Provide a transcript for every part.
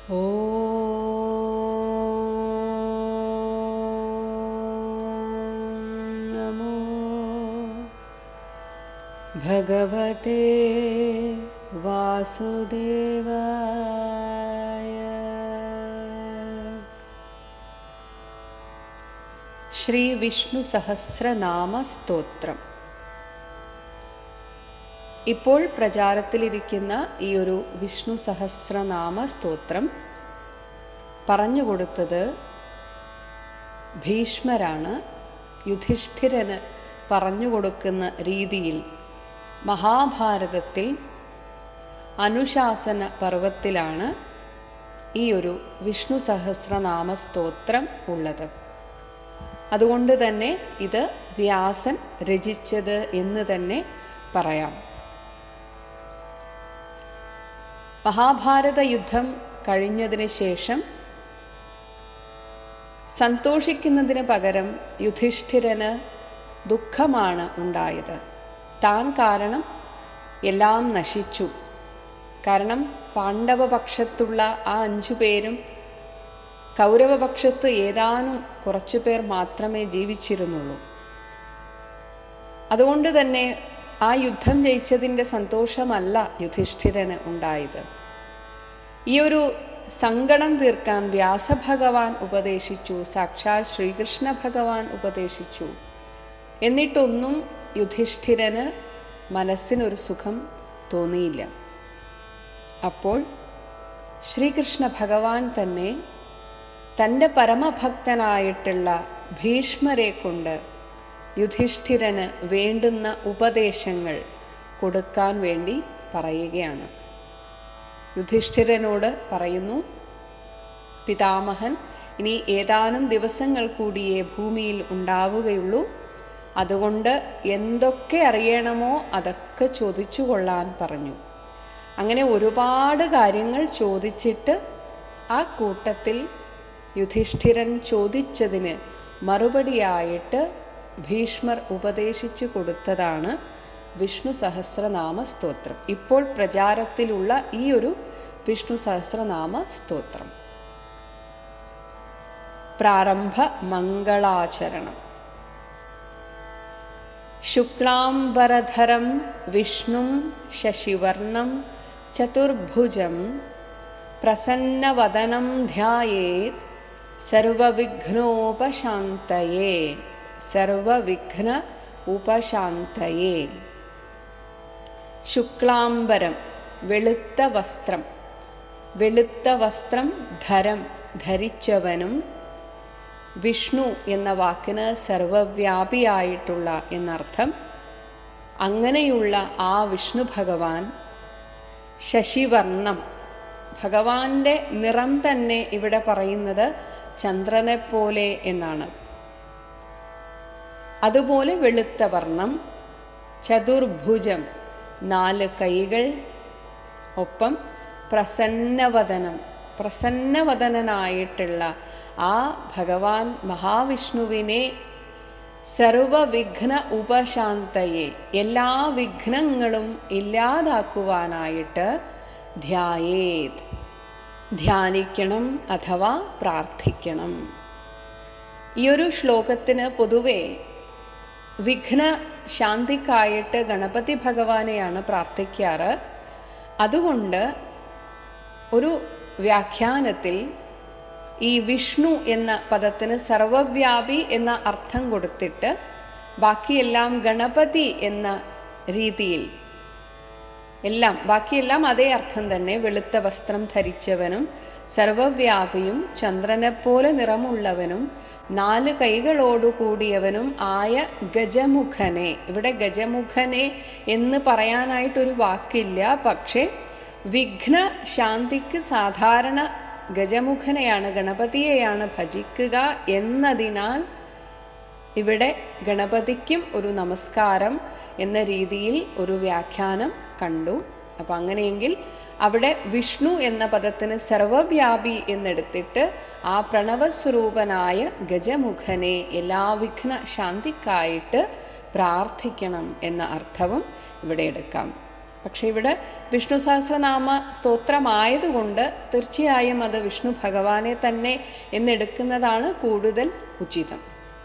ॐ नमो भगवते वासुदेवाय ശ്രീ വിഷ്ണു സഹസ്രനാമ സ്തോത്രം ഇപ്പോൾ പ്രചാരത്തിലിരിക്കുന്ന ഈ ഒരു വിഷ്ണു സഹസ്രനാമ സ്തോത്രം പറഞ്ഞുകൊടുത്തത് ഭീഷ്മരാണ് യുധിഷ്ഠിരന് പറഞ്ഞുകൊടുക്കുന്ന രീതിയിൽ മഹാഭാരതത്തിൽ അനുശാസന പർവത്തിലാണ് ഈ ഒരു വിഷ്ണു സഹസ്രനാമ സ്തോത്രം ഉള്ളത് അതുകൊണ്ട് തന്നെ ഇത് വ്യാസൻ രചിച്ചത് എന്ന് തന്നെ പറയാം മഹാഭാരത യുദ്ധം കഴിഞ്ഞതിന് ശേഷം സന്തോഷിക്കുന്നതിന് പകരം യുധിഷ്ഠിരന് ദുഃഖമാണ് ഉണ്ടായത് താൻ കാരണം എല്ലാം നശിച്ചു കാരണം പാണ്ഡവപക്ഷത്തുള്ള ആ അഞ്ചു പേരും കൗരവപക്ഷത്ത് ഏതാനും കുറച്ചു പേർ മാത്രമേ ജീവിച്ചിരുന്നുള്ളൂ അതുകൊണ്ട് തന്നെ ആ യുദ്ധം ജയിച്ചതിൻ്റെ സന്തോഷമല്ല യുധിഷ്ഠിരന് ഉണ്ടായത് ഈ ഒരു സങ്കടം തീർക്കാൻ വ്യാസഭഗവാൻ ഉപദേശിച്ചു സാക്ഷാൽ ശ്രീകൃഷ്ണ ഭഗവാൻ ഉപദേശിച്ചു എന്നിട്ടൊന്നും യുധിഷ്ഠിരന് മനസ്സിനൊരു സുഖം തോന്നിയില്ല അപ്പോൾ ശ്രീകൃഷ്ണ ഭഗവാൻ തന്നെ തൻ്റെ പരമഭക്തനായിട്ടുള്ള ഭീഷ്മരെ കൊണ്ട് യുധിഷ്ഠിരന് വേണ്ടുന്ന ഉപദേശങ്ങൾ കൊടുക്കാൻ വേണ്ടി പറയുകയാണ് യുധിഷ്ഠിരനോട് പറയുന്നു പിതാമഹൻ ഇനി ഏതാനും ദിവസങ്ങൾ കൂടിയേ ഭൂമിയിൽ ഉണ്ടാവുകയുള്ളൂ അതുകൊണ്ട് എന്തൊക്കെ അറിയണമോ അതൊക്കെ ചോദിച്ചു കൊള്ളാൻ പറഞ്ഞു അങ്ങനെ ഒരുപാട് കാര്യങ്ങൾ ചോദിച്ചിട്ട് ആ കൂട്ടത്തിൽ യുധിഷ്ഠിരൻ ചോദിച്ചതിന് മറുപടിയായിട്ട് ഭീഷ്മർ ഉപദേശിച്ചു കൊടുത്തതാണ് വിഷ്ണു സഹസ്രനാമ സ്തോത്രം ഇപ്പോൾ പ്രചാരത്തിലുള്ള ഈ ഒരു വിഷ്ണു സഹസ്രനാമ സ്തോത്രം പ്രാരംഭ മംഗളാചരണം ശുക്ലാംബരധരം വിഷ്ണും ശശിവർണം ചതുർഭുജം പ്രസന്നവദനം ധ്യായേത് സർവവിഘ്നോപശാന്തയേ സർവവിഘ്ന ഉപശാന്തയേ ശുക്ലാംബരം വെളുത്ത വസ്ത്രം വെളുത്ത വസ്ത്രം ധരം ധരിച്ചവനും വിഷ്ണു എന്ന വാക്കിന് സർവവ്യാപിയായിട്ടുള്ള എന്നർത്ഥം അങ്ങനെയുള്ള ആ വിഷ്ണു ഭഗവാൻ ശശിവർണം ഭഗവാന്റെ നിറം തന്നെ ഇവിടെ പറയുന്നത് ചന്ദ്രനെ പോലെ എന്നാണ് അതുപോലെ വെളുത്ത വർണ്ണം ചതുർഭുജം നാല് കൈകൾ ഒപ്പം പ്രസന്നവദനം പ്രസന്നവദനായിട്ടുള്ള ആ ഭഗവാൻ മഹാവിഷ്ണുവിനെ സർവവിഘ്ന ഉപശാന്തയെ എല്ലാ വിഘ്നങ്ങളും ഇല്ലാതാക്കുവാനായിട്ട് ധ്യായേത് ധ്യാനിക്കണം അഥവാ പ്രാർത്ഥിക്കണം ഈ ഒരു ശ്ലോകത്തിന് പൊതുവെ വിഘ്ന ശാന്തിക്കായിട്ട് ഗണപതി ഭഗവാനെയാണ് പ്രാർത്ഥിക്കാറ് അതുകൊണ്ട് ഒരു വ്യാഖ്യാനത്തിൽ ഈ വിഷ്ണു എന്ന പദത്തിന് സർവവ്യാപി എന്ന അർത്ഥം കൊടുത്തിട്ട് ബാക്കിയെല്ലാം ഗണപതി എന്ന രീതിയിൽ എല്ലാം ബാക്കിയെല്ലാം അതേ അർത്ഥം തന്നെ വെളുത്ത വസ്ത്രം ധരിച്ചവനും സർവവ്യാപിയും ചന്ദ്രനെപ്പോലെ നിറമുള്ളവനും നാല് കൈകളോടുകൂടിയവനും ആയ ഗജമുഖനെ ഇവിടെ ഗജമുഖനെ എന്ന് പറയാനായിട്ടൊരു വാക്കില്ല പക്ഷേ വിഘ്ന ശാന്തിക്ക് സാധാരണ ഗജമുഖനെയാണ് ഗണപതിയെയാണ് ഭജിക്കുക എന്നതിനാൽ ഇവിടെ ഗണപതിക്കും ഒരു നമസ്കാരം എന്ന രീതിയിൽ ഒരു വ്യാഖ്യാനം കണ്ടു അപ്പം അങ്ങനെയെങ്കിൽ അവിടെ വിഷ്ണു എന്ന പദത്തിന് സർവവ്യാപി എന്നെടുത്തിട്ട് ആ പ്രണവസ്വരൂപനായ ഗജമുഖനെ എല്ലാ വിഘ്ന ശാന്തിക്കായിട്ട് പ്രാർത്ഥിക്കണം എന്ന അർത്ഥവും ഇവിടെ എടുക്കാം പക്ഷെ ഇവിടെ വിഷ്ണു സഹസ്രനാമ സ്തോത്രമായതുകൊണ്ട് തീർച്ചയായും അത് വിഷ്ണു ഭഗവാനെ തന്നെ എന്നെടുക്കുന്നതാണ് കൂടുതൽ ഉചിതം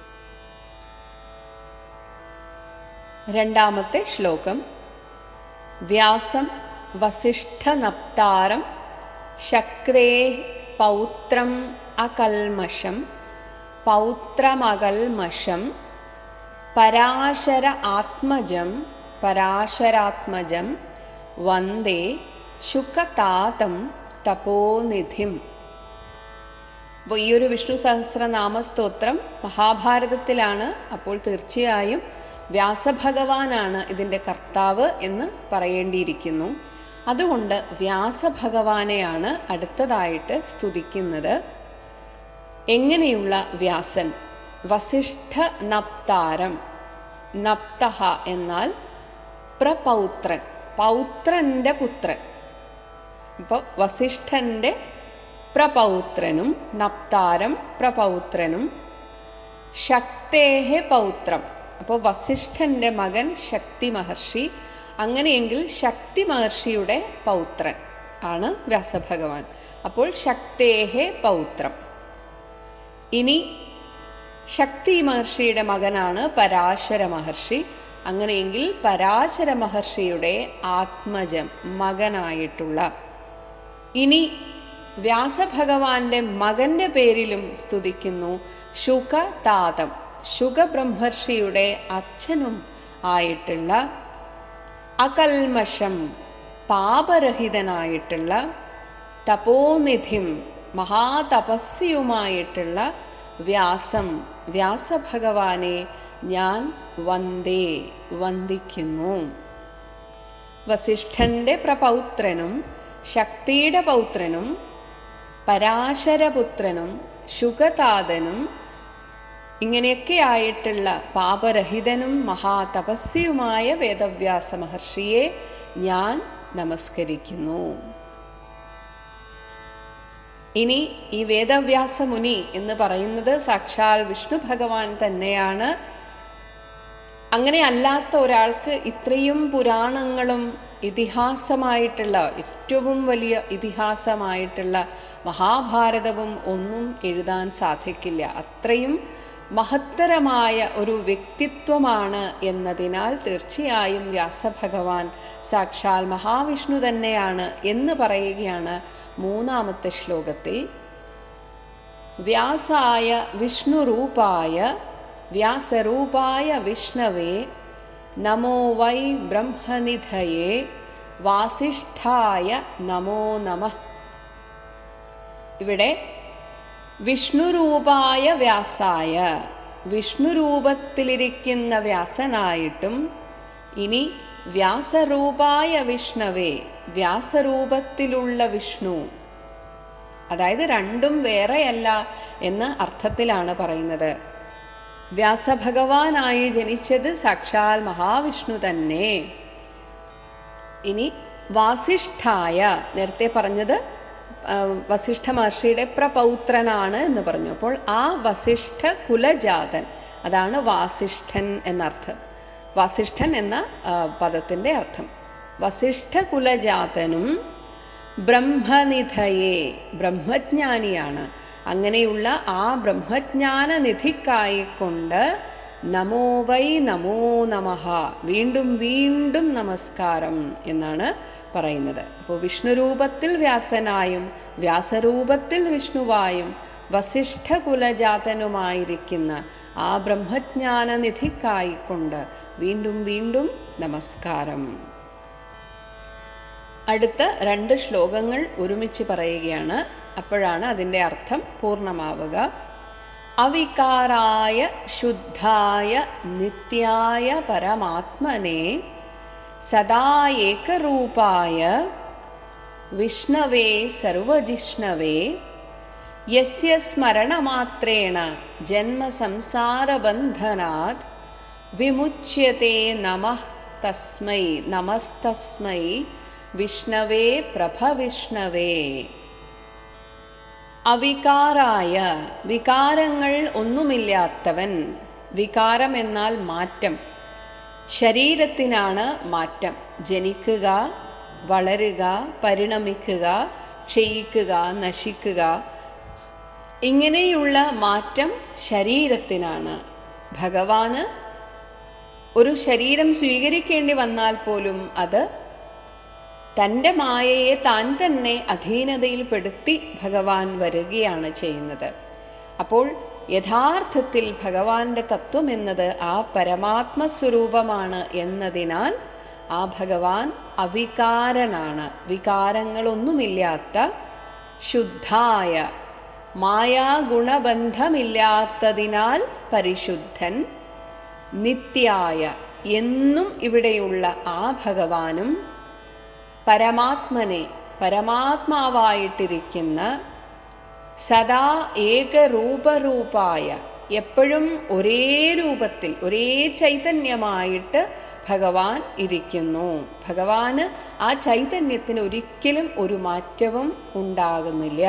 രണ്ടാമത്തെ ശ്ലോകം വ്യാസം വസിഷ്ഠനപ്താരം ശക്രേ പൗത്രം അകൽമഷം പൗത്രമകൽമഷം പരാശര ആത്മജം പരാശരാത്മജം വന്ദേ ശുക്കതാതം തപോനിധിം അപ്പോൾ ഈ ഒരു വിഷ്ണു സഹസ്രനാമ സ്തോത്രം മഹാഭാരതത്തിലാണ് അപ്പോൾ തീർച്ചയായും വ്യാസഭഗവാനാണ് ഇതിൻ്റെ കർത്താവ് എന്ന് പറയേണ്ടിയിരിക്കുന്നു അതുകൊണ്ട് വ്യാസഭഗവാനെയാണ് അടുത്തതായിട്ട് സ്തുതിക്കുന്നത് എങ്ങനെയുള്ള വ്യാസൻ വസിഷ്ഠ നപ്താരം നപ്തഹ എന്നാൽ പ്രപൗത്രൻ പൗത്രൻ്റെ പുത്രൻ അപ്പോൾ വസിഷ്ഠൻ്റെ പ്രപൗത്രനും നപ്താരം പ്രപൗത്രനും ശക്തേഹെ പൗത്രം അപ്പോൾ വസിഷ്ഠൻ്റെ മകൻ ശക്തി മഹർഷി അങ്ങനെയെങ്കിൽ ശക്തി മഹർഷിയുടെ പൗത്രൻ ആണ് വ്യാസഭഗവാൻ അപ്പോൾ ശക്തേഹെ പൗത്രം ഇനി ശക്തി മഹർഷിയുടെ മകനാണ് പരാശര മഹർഷി അങ്ങനെയെങ്കിൽ പരാശര മഹർഷിയുടെ ആത്മജം മകനായിട്ടുള്ള ഇനി വ്യാസഭഗവാന്റെ മകന്റെ പേരിലും സ്തുതിക്കുന്നു ശുഖതാതം ശുഖബ്രഹ്മർഷിയുടെ അച്ഛനും ആയിട്ടുള്ള അകൽമഷം പാപരഹിതനായിട്ടുള്ള തപോനിധിം മഹാതപസ്യയുമായിട്ടുള്ള വ്യാസം വ്യാസഭഗവാനെ ഞാൻ വന്ദേ വന്ദിക്കുന്നു വസിഷ്ഠന്റെ പ്രപൗത്രനും ശക്തിയുടെ പൗത്രനും പരാശരപുത്രനും ശുഗതാതനും ഇങ്ങനെയൊക്കെ ആയിട്ടുള്ള പാപരഹിതനും മഹാതപസ്യയുമായ വേദവ്യാസ മഹർഷിയെ ഞാൻ നമസ്കരിക്കുന്നു ഇനി ഈ വേദവ്യാസ മുനി എന്ന് പറയുന്നത് സാക്ഷാൽ വിഷ്ണു ഭഗവാൻ തന്നെയാണ് അങ്ങനെ അല്ലാത്ത ഒരാൾക്ക് ഇത്രയും പുരാണങ്ങളും ഇതിഹാസമായിട്ടുള്ള ഏറ്റവും വലിയ ഇതിഹാസമായിട്ടുള്ള മഹാഭാരതവും ഒന്നും എഴുതാൻ സാധിക്കില്ല അത്രയും മഹത്തരമായ ഒരു വ്യക്തിത്വമാണ് എന്നതിനാൽ തീർച്ചയായും വ്യാസഭഗവാൻ സാക്ഷാൽ മഹാവിഷ്ണു തന്നെയാണ് എന്ന് പറയുകയാണ് മൂന്നാമത്തെ ശ്ലോകത്തിൽ വ്യാസായ വിഷ്ണുരൂപായ വ്യാസരൂപായ വിഷ്ണവേ നമോ വൈ ബ്രഹ്മനിധയേ വാസിഷ്ഠായ നമോ നമ ഇവിടെ വിഷ്ണുരൂപായ വ്യാസായ വിഷ്ണുരൂപത്തിലിരിക്കുന്ന വ്യാസനായിട്ടും ഇനി വ്യാസരൂപായ വിഷ്ണവേ വ്യാസരൂപത്തിലുള്ള വിഷ്ണു അതായത് രണ്ടും വേറെയല്ല എന്ന അർത്ഥത്തിലാണ് പറയുന്നത് വ്യാസഭഗവാനായി ജനിച്ചത് സാക്ഷാൽ മഹാവിഷ്ണു തന്നെ ഇനി വാസിഷ്ഠായ നേരത്തെ പറഞ്ഞത് ആ, വസിഷ്ഠ മഹർഷിയുടെ പ്രപൗത്രനാണ് എന്ന് പറഞ്ഞു അപ്പോൾ ആ വസിഷ്ഠ കുലജാതൻ അതാണ് വാസിഷ്ഠൻ എന്നർത്ഥം വാസിഷ്ഠൻ എന്ന ആ, പദത്തിൻ്റെ അർത്ഥം വസിഷ്ഠ കുലജാതനും ബ്രഹ്മനിധയെ ബ്രഹ്മജ്ഞാനിയാണ് അങ്ങനെയുള്ള ആ ബ്രഹ്മജ്ഞാന നിധിക്കായിക്കൊണ്ട് നമോ വൈ നമോ നമഃ വീണ്ടും വീണ്ടും നമസ്കാരം എന്നാണ് പറയുന്നത് അപ്പോൾ വിഷ്ണുരൂപത്തിൽ വ്യാസനായും വ്യാസരൂപത്തിൽ വിഷ്ണുവായും വസിഷ്ഠകുലജാതനുമായിരിക്കുന്ന ആ ബ്രഹ്മജ്ഞാന നിധിക്കായിക്കൊണ്ട് വീണ്ടും വീണ്ടും നമസ്കാരം അടുത്ത രണ്ട് ശ്ലോകങ്ങൾ ഒരുമിച്ച് പറയുകയാണ് അപ്പോഴാണ് അതിൻ്റെ അർത്ഥം പൂർണ്ണമാവുക അവികാരായ ശുദ്ധായ നിത്യായ പരമാത്മനെ സദാ ഏകരൂപായ വിഷ്ണവേ സർവജിഷ്ണവേ യസ്യ സ്മരണമാത്രേണ ജന്മസംസാരബന്ധനാത് വിമുച്യത്തെ നമഃ തസ്മൈ നമസ്തസ്മൈ വിഷ്ണവേ പ്രഭവിഷ്ണവേ അവികാരായ വികാരങ്ങൾ ഒന്നുമില്ലാത്തവൻ വികാരം എന്നാൽ മാറ്റം ശരീരത്തിനാണ് മാറ്റം ജനിക്കുക വളരുക പരിണമിക്കുക ക്ഷയിക്കുക നശിക്കുക ഇങ്ങനെയുള്ള മാറ്റം ശരീരത്തിനാണ് ഭഗവാന് ഒരു ശരീരം സ്വീകരിക്കേണ്ടി വന്നാൽ പോലും അത് തൻ്റെ മായയെ താൻ തന്നെ അധീനതയിൽപ്പെടുത്തി ഭഗവാൻ വരികയാണ് ചെയ്യുന്നത് അപ്പോൾ യഥാർത്ഥത്തിൽ ഭഗവാന്റെ തത്വം എന്നത് ആ പരമാത്മസ്വരൂപമാണ് എന്നതിനാൽ ആ ഭഗവാൻ അവികാരനാണ് വികാരങ്ങളൊന്നുമില്ലാത്ത ശുദ്ധായ മായാഗുണബന്ധമില്ലാത്തതിനാൽ പരിശുദ്ധൻ നിത്യായ എന്നും ഇവിടെയുള്ള ആ ഭഗവാനും പരമാത്മനെ പരമാത്മാവായിട്ടിരിക്കുന്ന സദാ ഏകരൂപരൂപായ എപ്പോഴും ഒരേ രൂപത്തിൽ ഒരേ ചൈതന്യമായിട്ട് ഭഗവാൻ ഇരിക്കുന്നു ഭഗവാന് ആ ചൈതന്യത്തിന് ഒരിക്കലും ഒരു മാറ്റവും ഉണ്ടാകുന്നില്ല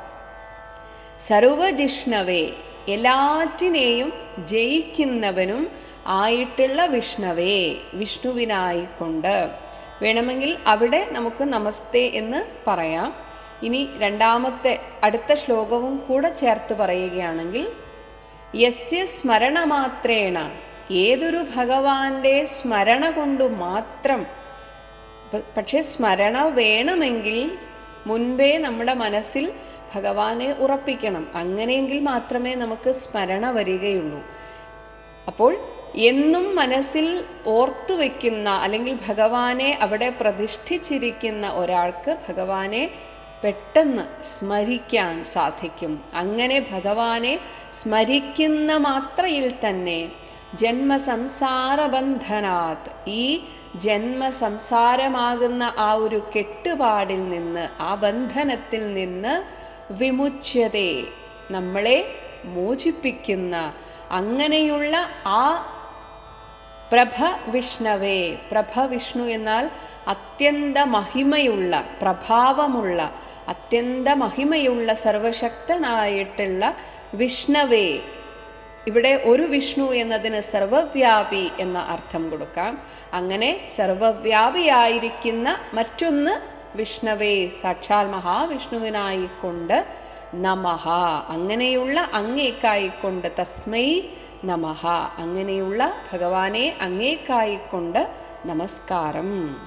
സർവജിഷ്ണവേ എല്ലാറ്റിനെയും ജയിക്കുന്നവനും ആയിട്ടുള്ള വിഷ്ണവേ വിഷ്ണുവിനായിക്കൊണ്ട് വേണമെങ്കിൽ അവിടെ നമുക്ക് നമസ്തേ എന്ന് പറയാം ഇനി രണ്ടാമത്തെ അടുത്ത ശ്ലോകവും കൂടെ ചേർത്ത് പറയുകയാണെങ്കിൽ യസ്യ സ്മരണമാത്രേണ ഏതൊരു ഭഗവാന്റെ സ്മരണ കൊണ്ട് മാത്രം പ- പക്ഷെ സ്മരണ വേണമെങ്കിൽ മുൻപേ നമ്മുടെ മനസ്സിൽ ഭഗവാനെ ഉറപ്പിക്കണം അങ്ങനെയെങ്കിൽ മാത്രമേ നമുക്ക് സ്മരണ വരികയുള്ളൂ അപ്പോൾ എന്നും മനസ്സിൽ ഓർത്തു വയ്ക്കുന്ന അല്ലെങ്കിൽ ഭഗവാനെ അവിടെ പ്രതിഷ്ഠിച്ചിരിക്കുന്ന ഒരാൾക്ക് ഭഗവാനെ പെട്ടെന്ന് സ്മരിക്കാൻ സാധിക്കും അങ്ങനെ ഭഗവാനെ സ്മരിക്കുന്ന മാത്രയിൽ തന്നെ ജന്മസംസാരബന്ധനാത് ഈ ജന്മസംസാരമാകുന്ന ആ ഒരു കെട്ടുപാടിൽ നിന്ന് ആ ബന്ധനത്തിൽ നിന്ന് വിമുച്യതേ നമ്മളെ മോചിപ്പിക്കുന്ന അങ്ങനെയുള്ള ആ പ്രഭ വിഷ്ണവേ പ്രഭ വിഷ്ണു എന്നാൽ അത്യന്ത മഹിമയുള്ള പ്രഭാവമുള്ള അത്യന്ത മഹിമയുള്ള സർവശക്തനായിട്ടുള്ള വിഷ്ണവേ ഇവിടെ ഒരു വിഷ്ണു എന്നതിന് സർവവ്യാപി എന്ന അർത്ഥം കൊടുക്കാം അങ്ങനെ സർവവ്യാപിയായിരിക്കുന്ന മറ്റൊന്ന് വിഷ്ണവേ സാക്ഷാൽ മഹാവിഷ്ണുവിനായിക്കൊണ്ട് നമഃ അങ്ങനെയുള്ള അങ്ങേക്കായിക്കൊണ്ട് തസ്മൈ നമഃ അങ്ങനെയുള്ള ഭഗവാനെ അങ്ങേക്കായിക്കൊണ്ട് നമസ്കാരം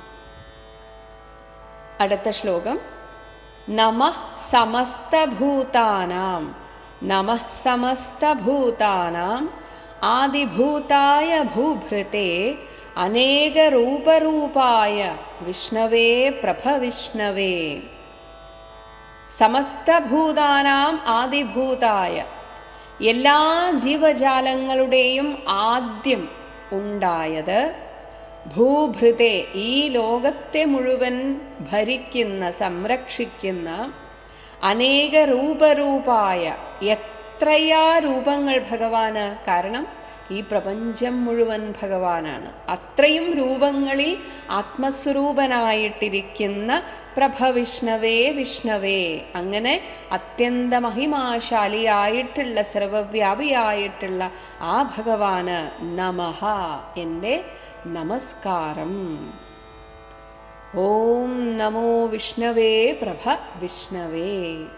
അടുത്ത ശ്ലോകം നമഃ സമസ്തഭൂതാനാം നമഃ സമസ്തഭൂതാനാം ആദിഭൂതായ ഭൂഭൃത്തെ അനേകരൂപരൂപായ വിഷ്ണവേ പ്രഭവിഷ്ണവേ സമസ്തഭൂതാനാം ആദിഭൂതായ എല്ലാ ജീവജാലങ്ങളുടെയും ആദ്യം ഉണ്ടായത് ഭൂഭൃതെ ഈ ലോകത്തെ മുഴുവൻ ഭരിക്കുന്ന സംരക്ഷിക്കുന്ന അനേക രൂപരൂപായ എത്രയാ രൂപങ്ങൾ ഭഗവാന് കാരണം ഈ പ്രപഞ്ചം മുഴുവൻ ഭഗവാനാണ് അത്രയും രൂപങ്ങളിൽ ആത്മസ്വരൂപനായിട്ടിരിക്കുന്ന പ്രഭ വിഷ്ണവേ വിഷ്ണവേ അങ്ങനെ അത്യന്ത മഹിമാശാലിയായിട്ടുള്ള സർവവ്യാപിയായിട്ടുള്ള ആ ഭഗവാന് നമഃ എൻ്റെ നമസ്കാരം ഓം നമോ വിഷ്ണവേ പ്രഭ വിഷ്ണവേ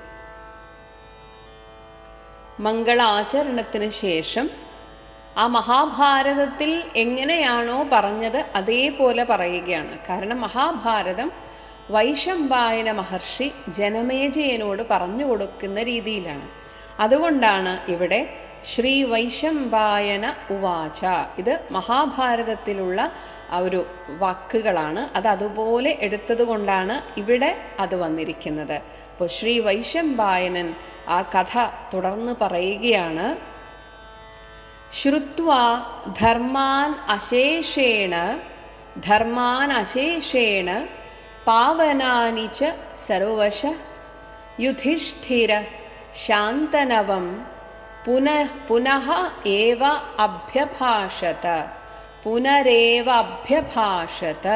മംഗളാചരണത്തിന് ശേഷം ആ മഹാഭാരതത്തിൽ എങ്ങനെയാണോ പറഞ്ഞത് അതേപോലെ പറയുകയാണ് കാരണം മഹാഭാരതം വൈശമ്പായന മഹർഷി ജനമേജയനോട് പറഞ്ഞു കൊടുക്കുന്ന രീതിയിലാണ് അതുകൊണ്ടാണ് ഇവിടെ ശ്രീ വൈശമ്പായന ഉവാച ഇത് മഹാഭാരതത്തിലുള്ള ആ ഒരു വാക്കുകളാണ് അത് അതുപോലെ എടുത്തത് കൊണ്ടാണ് ഇവിടെ അത് വന്നിരിക്കുന്നത് അപ്പോൾ ശ്രീ വൈശമ്പായനൻ ആ കഥ തുടർന്ന് പറയുകയാണ് ശ്രുത്വാ ധർമാൻ അശേഷേണ ധർമാൻ അശേഷേണ പാവനാനി ച സർവശ യുധിഷ്ഠിര ശാന്തനവം പുനഃ പുനഃ ഏവ അഭ്യഭാഷത പുനരേവ അഭ്യഭാഷത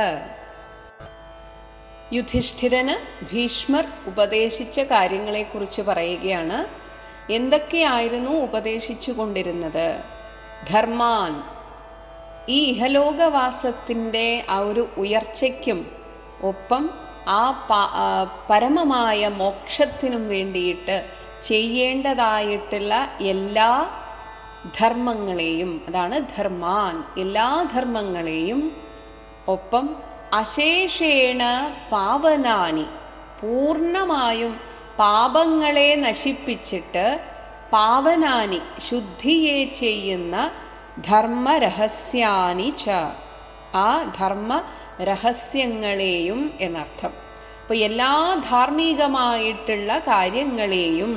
യുധിഷ്ഠിരന് ഭീഷ്മർ ഉപദേശിച്ച കാര്യങ്ങളെക്കുറിച്ച് പറയുകയാണ് എന്തൊക്കെയായിരുന്നു ഉപദേശിച്ചു കൊണ്ടിരുന്നത് ധർമാൻ ഈ ഇഹലോകവാസത്തിൻ്റെ ആ ഒരു ഉയർച്ചയ്ക്കും ഒപ്പം ആ പ- ആ പരമമായ മോക്ഷത്തിനും വേണ്ടിയിട്ട് ചെയ്യേണ്ടതായിട്ടുള്ള എല്ലാ ധർമ്മങ്ങളെയും അതാണ് ധർമാൻ എല്ലാ ധർമ്മങ്ങളെയും ഒപ്പം അശേഷേണ പാവനാനി പൂർണ്ണമായും പാപങ്ങളെ നശിപ്പിച്ചിട്ട് പാവനാനി ശുദ്ധിയെ ചെയ്യുന്ന ധർമ്മരഹസ്യാനി ച ആ ധർമ്മ രഹസ്യങ്ങളെയും എന്നർത്ഥം അപ്പോൾ എല്ലാ ധാർമ്മികമായിട്ടുള്ള കാര്യങ്ങളെയും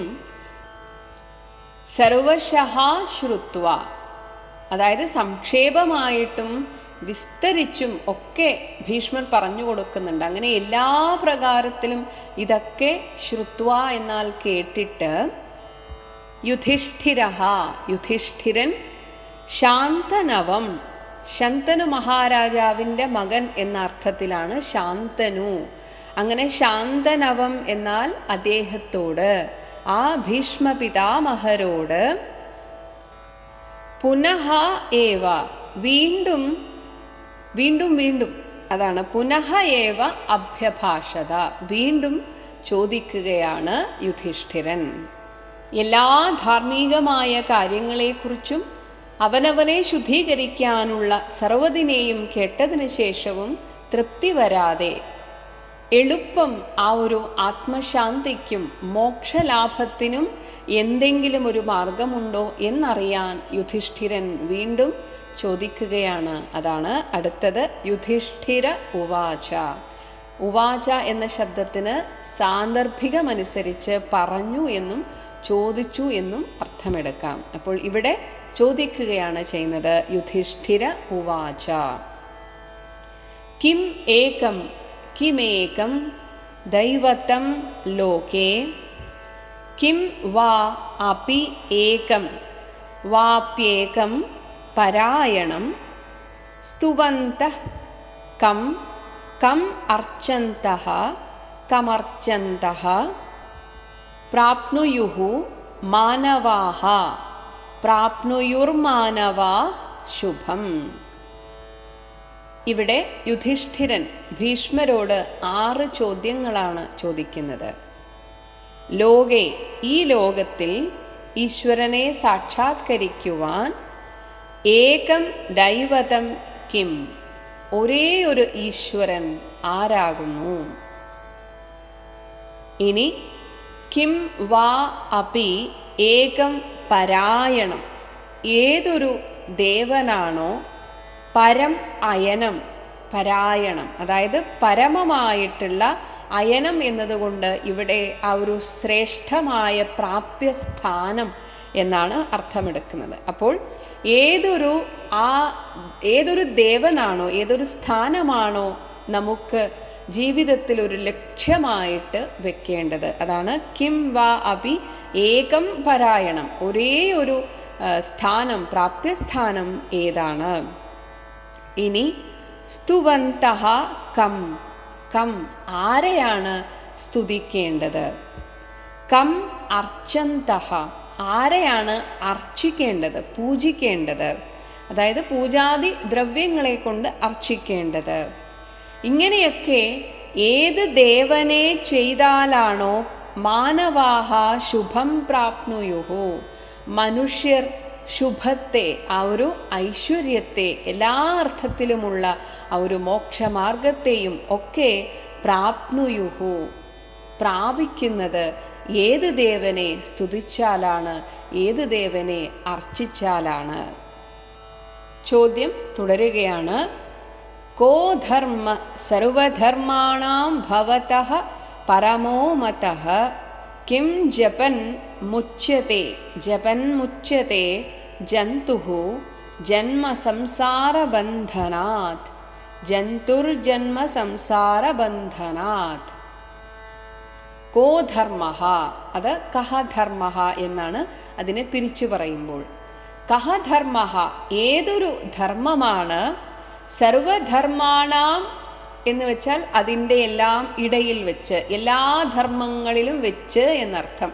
സർവശഃ ശ്രുത്വ അതായത് സംക്ഷേപമായിട്ടും വിസ്തരിച്ചും ഒക്കെ ഭീഷ്മർ പറഞ്ഞു കൊടുക്കുന്നുണ്ട് അങ്ങനെ എല്ലാ പ്രകാരത്തിലും ഇതൊക്കെ ശ്രുത്വ എന്നാൽ കേട്ടിട്ട് യുധിഷ്ഠിര യുധിഷ്ഠിരൻ ശാന്തനവം ശന്തനു മഹാരാജാവിൻ്റെ മകൻ എന്ന അർത്ഥത്തിലാണ് ശാന്തനു അങ്ങനെ ശാന്തനവം എന്നാൽ അദ്ദേഹത്തോട് ആ ഭീഷ്മ പിതാമഹരോട് പുനഃ ഏവ വീണ്ടും വീണ്ടും വീണ്ടും അതാണ് പുനഃ ഏവ അഭ്യഭാഷത വീണ്ടും ചോദിക്കുകയാണ് യുധിഷ്ഠിരൻ എല്ലാ ധാർമ്മികമായ കാര്യങ്ങളെക്കുറിച്ചും അവനവനെ ശുദ്ധീകരിക്കാനുള്ള സർവ്വതിനെയും കേട്ടതിന് ശേഷവും തൃപ്തി വരാതെ എളുപ്പം ആ ഒരു ആത്മശാന്തിക്കും മോക്ഷലാഭത്തിനും എന്തെങ്കിലും ഒരു മാർഗമുണ്ടോ എന്നറിയാൻ യുധിഷ്ഠിരൻ വീണ്ടും ചോദിക്കുകയാണ് അതാണ് അടുത്തത് യുധിഷ്ഠിര ഉവാച ഉവാച എന്ന ശബ്ദത്തിന് സാന്ദർഭികമനുസരിച്ച് പറഞ്ഞു എന്നും ചോദിച്ചു എന്നും അർത്ഥമെടുക്കാം അപ്പോൾ ഇവിടെ ചോദിക്കുകയാണ് ചെയ്യുന്നത് യുധിഷ്ഠിര ഉവാച കിം ഏകം കിമേകം ദൈവത്തം ലോകേ കിം വാ അപി ഏകം വാപ്യേകം പരായണം സ്തുവന്തഃ കം കം അർച്ചന്തഃ കമർച്ചന്തഃ പ്രാപ്നുയുः മാനവാः പ്രാപ്നുയുർമാനവാ ശുഭം ഇവിടെ യുധിഷ്ഠിരൻ ഭീഷ്മരോട് ആറ് ചോദ്യങ്ങളാണ് ചോദിക്കുന്നത് ലോകെ ഈ ലോകത്തിൽ ഈശ്വരനെ സാക്ഷാത്കരിക്കുവാൻ ഏകം ദൈവതം കിം ഒരേ ഒരു ഈശ്വരൻ ആരാകുന്നു ഇനി കിം വാ അപി ഏകം പരായണം ഏതൊരു ദേവനാണോ പരം അയനം പരായണം അതായത് പരമമായിട്ടുള്ള അയനം എന്നതുകൊണ്ട് ഇവിടെ ആ ഒരു ശ്രേഷ്ഠമായ പ്രാപ്യസ്ഥാനം എന്നാണ് അർത്ഥമെടുക്കുന്നത് അപ്പോൾ ഏതൊരു ആ ഏതൊരു ദേവനാണോ ഏതൊരു സ്ഥാനമാണോ നമുക്ക് ജീവിതത്തിൽ ഒരു ലക്ഷ്യമായിട്ട് വെക്കേണ്ടത് അതാണ് കിം വാ അപി ഏകം പരായണം ഒരേ ഒരു ആ, സ്ഥാനം പ്രാപ്യസ്ഥാനം ഏതാണ് ഇനി സ്തുവന്തഹ കം കം ആരെയാണ് സ്തുതിക്കേണ്ടത് കം അർച്ചന്തഹ ആരെയാണ് അർച്ചിക്കേണ്ടത് പൂജിക്കേണ്ടത് അതായത് പൂജാതി ദ്രവ്യങ്ങളെ കൊണ്ട് അർച്ചിക്കേണ്ടത് ഇങ്ങനെയൊക്കെ ഏത് ദേവനെ ചെയ്താലാണോ മാനവാഹ ശുഭം പ്രാപ്നുയുഹു മനുഷ്യർ ശുഭത്തെ ആ ഒരു ഐശ്വര്യത്തെ എല്ലാ അർത്ഥത്തിലുമുള്ള ആ ഒരു മോക്ഷമാർഗത്തെയും ഒക്കെ പ്രാപ്നുയുഹു പ്രാപിക്കുന്നത് ഏത് ദേവനെ സ്തുതിച്ചാലാണ് ഏത് ദേവനെ അർച്ചിച്ചാലാണ് ചോദ്യം തുടരുകയാണ് കോ ധർമ്മ സർവധർമാണാം ഭവതഃ പരമോ മതഃ കിം ജപൻ മുച്യത്തെ ജപൻ മുച്യത്തെ ജന്തുഃ ജന്മ സംസാരബന്ധനാത് ജന്തുർജന്മ സംസാരബന്ധനാത് കോ ധർമ്മ അത് കഹ ധർമ്മ എന്നാണ് അതിനെ പിരിച്ചു പറയുമ്പോൾ കഹ ധർമ്മ ഏതൊരു ധർമ്മമാണ് സർവധർമാണാം എന്ന് വെച്ചാൽ അതിൻ്റെ എല്ലാം ഇടയിൽ വെച്ച് എല്ലാ ധർമ്മങ്ങളിലും വെച്ച് എന്നർത്ഥം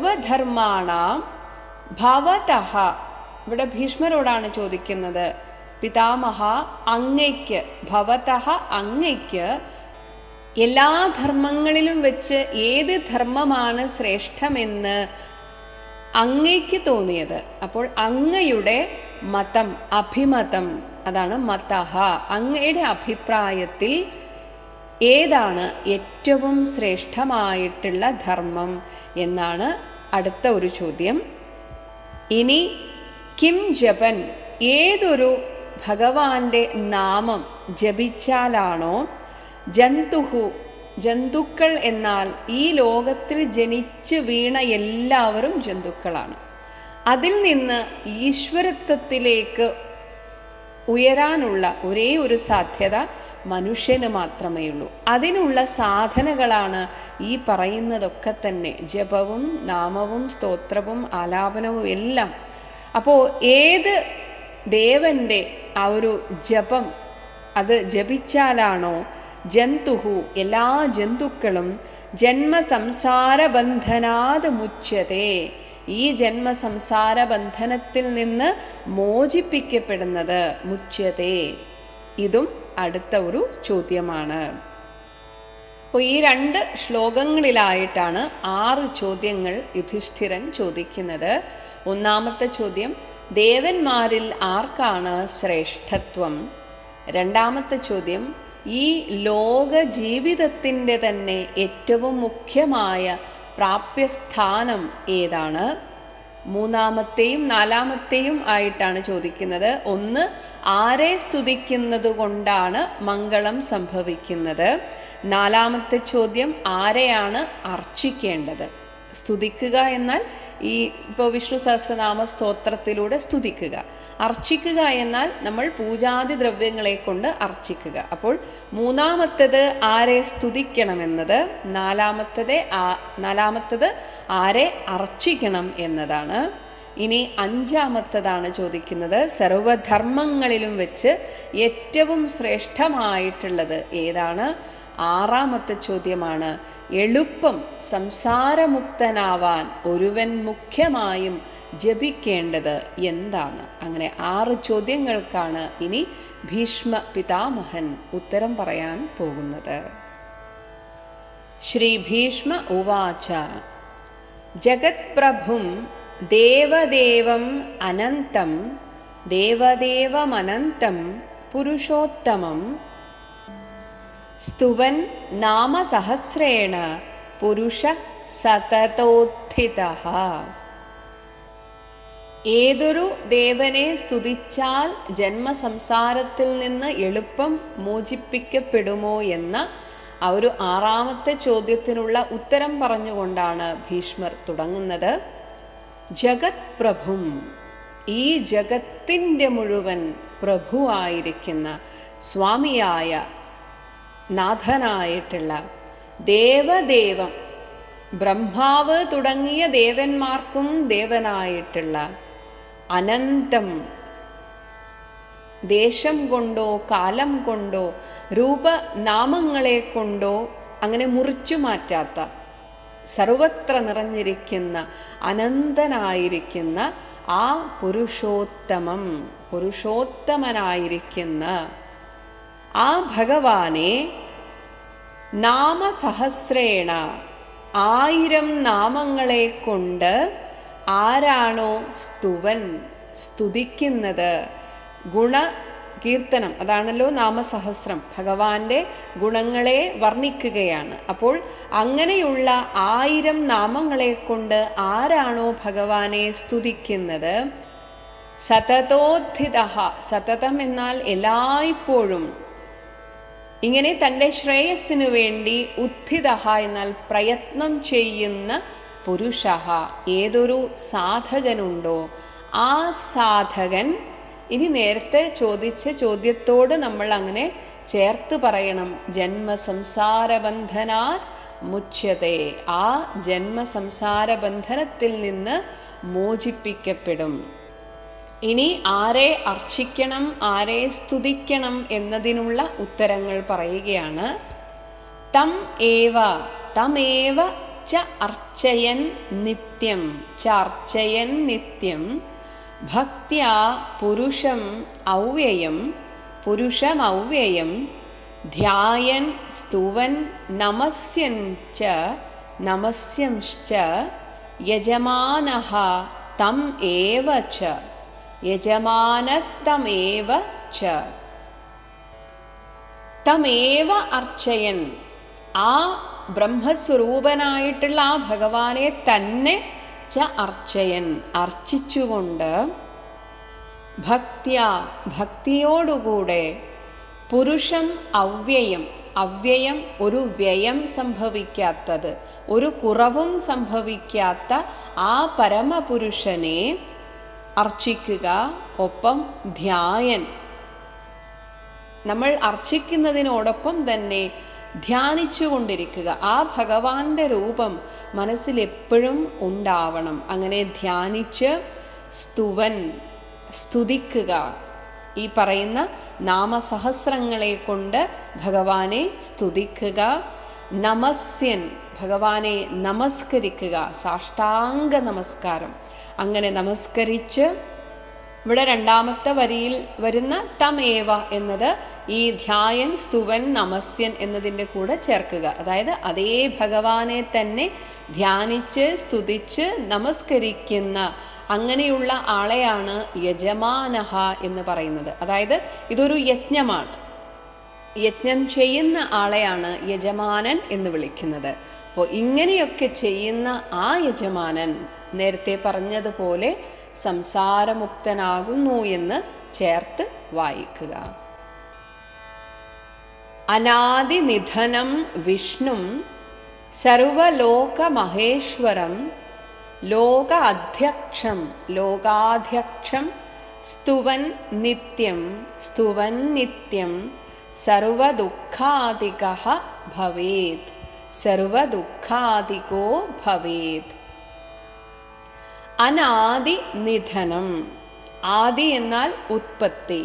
സർവധർമാണാം ഭവതഃ ഇവിടെ ഭീഷ്മരോടാണ് ചോദിക്കുന്നത് പിതാമഹ അങ്ങയ്ക്ക് ഭവതഃ അങ്ങയ്ക്ക് എല്ലാ ധർമ്മങ്ങളിലും വെച്ച് ഏത് ധർമ്മമാണ് ശ്രേഷ്ഠമെന്ന് അങ്ങയ്ക്ക് തോന്നിയത് അപ്പോൾ അങ്ങയുടെ മതം അഭിമതം അതാണ് മതഹ അങ്ങയുടെ അഭിപ്രായത്തിൽ ഏതാണ് ഏറ്റവും ശ്രേഷ്ഠമായിട്ടുള്ള ധർമ്മം എന്നാണ് അടുത്ത ഒരു ചോദ്യം ഇനി കിം ജപൻ ഏതൊരു ഭഗവാന്റെ നാമം ജപിച്ചാലാണോ ജന്തുഹു ജന്തുക്കൾ എന്നാൽ ഈ ലോകത്തിൽ ജനിച്ചു വീണ എല്ലാവരും ജന്തുക്കളാണ് അതിൽ നിന്ന് ഈശ്വരത്വത്തിലേക്ക് ഉയരാനുള്ള ഒരേ ഒരു സാധ്യത മനുഷ്യന് മാത്രമേ ഉള്ളൂ അതിനുള്ള സാധനകളാണ് ഈ പറയുന്നതൊക്കെ തന്നെ ജപവും നാമവും സ്തോത്രവും ആലാപനവും എല്ലാം അപ്പോൾ ഏത് ദേവൻ്റെ ആ ഒരു ജപം അത് ജപിച്ചാലാണോ ജന്തുഹു എല്ലാ ജന്തുക്കളും ജന്മസംസാര ബന്ധനാത് മുച്യതേ ഈ ജന്മസംസാര ബന്ധനത്തിൽ നിന്ന് മോചിപ്പിക്കപ്പെടുന്നത് മുച്യതേ ഇതും അടുത്ത ഒരു ചോദ്യമാണ് അപ്പോൾ ഈ രണ്ട് ശ്ലോകങ്ങളിലായിട്ടാണ് ആറ് ചോദ്യങ്ങൾ യുധിഷ്ഠിരൻ ചോദിക്കുന്നത് ഒന്നാമത്തെ ചോദ്യം ദേവന്മാരിൽ ആർക്കാണ് ശ്രേഷ്ഠത്വം രണ്ടാമത്തെ ചോദ്യം ഈ ലോക ജീവിതത്തിൻ്റെ തന്നെ ഏറ്റവും മുഖ്യമായ പ്രാപ്യസ്ഥാനം ഏതാണ് മൂന്നാമത്തെയും നാലാമത്തെയും ആയിട്ടാണ് ചോദിക്കുന്നത് ഒന്ന് ആരെ സ്തുതിക്കുന്നത് കൊണ്ടാണ് മംഗളം സംഭവിക്കുന്നത് നാലാമത്തെ ചോദ്യം ആരെയാണ് അർച്ചിക്കേണ്ടത് സ്തുതിക്കുക എന്നാൽ ഈ ഇപ്പോൾ വിഷ്ണു സഹസ്രനാമ സ്തോത്രത്തിലൂടെ സ്തുതിക്കുക അർച്ചിക്കുക എന്നാൽ നമ്മൾ പൂജാതി ദ്രവ്യങ്ങളെ കൊണ്ട് അർച്ചിക്കുക അപ്പോൾ മൂന്നാമത്തത് ആരെ സ്തുതിക്കണമെന്നത് നാലാമത്തത് ആ നാലാമത്തത് ആരെ അർച്ചിക്കണം എന്നതാണ് ഇനി അഞ്ചാമത്തതാണ് ചോദിക്കുന്നത് സർവധർമ്മങ്ങളിലും വെച്ച് ഏറ്റവും ശ്രേഷ്ഠമായിട്ടുള്ളത് ഏതാണ് ആറാമത്തെ ചോദ്യമാണ് എളുപ്പം സംസാരമുക്തനാവാൻ ഒരുവൻ മുഖ്യമായും ജപിക്കേണ്ടത് എന്താണ് അങ്ങനെ ആറ് ചോദ്യങ്ങൾക്കാണ് ഇനി ഭീഷ്മ പിതാമഹൻ ഉത്തരം പറയാൻ പോകുന്നത് ശ്രീ ഭീഷ്മ ഉവാച ജഗത്പ്രഭും ദേവദേവം അനന്തം ദേവദേവമനന്തം പുരുഷോത്തമം സ്തുവൻ നാമസഹസ്രേണ പുരുഷ സതതോത്ഥിത ഏതൊരു ദേവനെ സ്തുതിച്ചാൽ ജന്മസംസാരത്തിൽ നിന്ന് എളുപ്പം മോചിപ്പിക്കപ്പെടുമോ എന്ന ആ ഒരു ആറാമത്തെ ചോദ്യത്തിനുള്ള ഉത്തരം പറഞ്ഞുകൊണ്ടാണ് ഭീഷ്മർ തുടങ്ങുന്നത് ജഗത് പ്രഭും ഈ ജഗത്തിൻ്റെ മുഴുവൻ പ്രഭുവായിരിക്കുന്ന സ്വാമിയായ നാഥനായിട്ടുള്ള ദേവദേവം ബ്രഹ്മാവ് തുടങ്ങിയ ദേവന്മാർക്കും ദേവനായിട്ടുള്ള അനന്തം ദേശം കൊണ്ടോ കാലം കൊണ്ടോ രൂപനാമങ്ങളെ കൊണ്ടോ അങ്ങനെ മുറിച്ചു മാറ്റാത്ത സർവത്ര നിറഞ്ഞിരിക്കുന്ന അനന്തനായിരിക്കുന്ന ആ പുരുഷോത്തമം പുരുഷോത്തമനായിരിക്കുന്ന ആ ഭഗവാനെ നാമസഹസ്രേണ ആയിരം നാമങ്ങളെ കൊണ്ട് ആരാണോ സ്തുവൻ സ്തുതിക്കുന്നത് ഗുണ കീർത്തനം അതാണല്ലോ നാമസഹസ്രം ഭഗവാന്റെ ഗുണങ്ങളെ വർണ്ണിക്കുകയാണ് അപ്പോൾ അങ്ങനെയുള്ള ആയിരം നാമങ്ങളെ കൊണ്ട് ആരാണോ ഭഗവാനെ സ്തുതിക്കുന്നത് സതതോദ്ധിത സതതം എന്നാൽ എല്ലായ്പ്പോഴും ഇങ്ങനെ തൻ്റെ ശ്രേയസ്സിനു വേണ്ടി ഉദ്ധിത എന്നാൽ പ്രയത്നം ചെയ്യുന്ന പുരുഷ ഏതൊരു സാധകനുണ്ടോ ആ സാധകൻ ഇനി നേരത്തെ ചോദിച്ച ചോദ്യത്തോട് നമ്മൾ അങ്ങനെ ചേർത്ത് പറയണം ജന്മസംസാരബന്ധനാത് മുച്യത്തെ ആ ജന്മസംസാരബന്ധനത്തിൽ നിന്ന് മോചിപ്പിക്കപ്പെടും ഇനി ആരെ അർച്ചിക്കണം ആരെ സ്തുതിക്കണം എന്നതിനുള്ള ഉത്തരങ്ങൾ പറയുകയാണ് തം ഏവ തമേവ ച അർച്ചയൻ നിത്യം ച അർച്ചയൻ നിത്യം ഭക്ത്യാ പുരുഷം ഔവ്യയം പുരുഷമൗവ്യയം ധ്യായൻ സ്തുവൻ നമസ്യൻ ച നമസ്യംശ്ച യജമാനഃ തം ഏവ ച യജമാനസ്തമേവ ച തമേവ അർച്ചയൻ ആ ബ്രഹ്മസ്വരൂപനായിട്ടുള്ള ആ ഭഗവാനെ തന്നെ ച അർച്ചയൻ അർച്ചിച്ചുകൊണ്ട് ഭക്ത്യ ഭക്തിയോടുകൂടെ പുരുഷം അവ്യയം അവ്യയം ഒരു വ്യയം സംഭവിക്കാത്തത് ഒരു കുറവും സംഭവിക്കാത്ത ആ പരമപുരുഷനെ അർച്ചിക്കുക ഒപ്പം ധ്യായൻ നമ്മൾ അർച്ചിക്കുന്നതിനോടൊപ്പം തന്നെ ധ്യാനിച്ചു കൊണ്ടിരിക്കുക ആ ഭഗവാന്റെ രൂപം മനസ്സിൽ എപ്പോഴും ഉണ്ടാവണം അങ്ങനെ ധ്യാനിച്ച് സ്തുവൻ സ്തുതിക്കുക ഈ പറയുന്ന നാമസഹസ്രങ്ങളെ കൊണ്ട് ഭഗവാനെ സ്തുതിക്കുക നമസ്യൻ ഭഗവാനെ നമസ്കരിക്കുക സാഷ്ടാംഗ നമസ്കാരം അങ്ങനെ നമസ്കരിച്ച് ഇവിടെ രണ്ടാമത്തെ വരിയിൽ വരുന്ന തമേവ എന്നത് ഈ ധ്യായൻ സ്തുവൻ നമസ്യൻ എന്നതിൻ്റെ കൂടെ ചേർക്കുക അതായത് അതേ ഭഗവാനെ തന്നെ ധ്യാനിച്ച് സ്തുതിച്ച് നമസ്കരിക്കുന്ന അങ്ങനെയുള്ള ആളെയാണ് യജമാനഹ എന്ന് പറയുന്നത് അതായത് ഇതൊരു യജ്ഞമാണ് യജ്ഞം ചെയ്യുന്ന ആളെയാണ് യജമാനൻ എന്ന് വിളിക്കുന്നത് അപ്പോൾ ഇങ്ങനെയൊക്കെ ചെയ്യുന്ന ആ യജമാനൻ നേരത്തെ പറഞ്ഞതുപോലെ സംസാരമുക്തനാകുന്നു എന്ന് ചേർത്ത് വായിക്കുക അനാദിനിധനം വിഷ്ണും സർവലോകമഹേശ്വരം ലോക അധ്യക്ഷം ലോകാധ്യക്ഷം സ്തുവൻ നിത്യം സ്തുവൻ നിത്യം സർവദുഃഖാദിക ഭവേത് സർവദുഃഖാദികോ ഭവേത് അനാദി നിധനം ആദി എന്നാൽ ഉത്പത്തി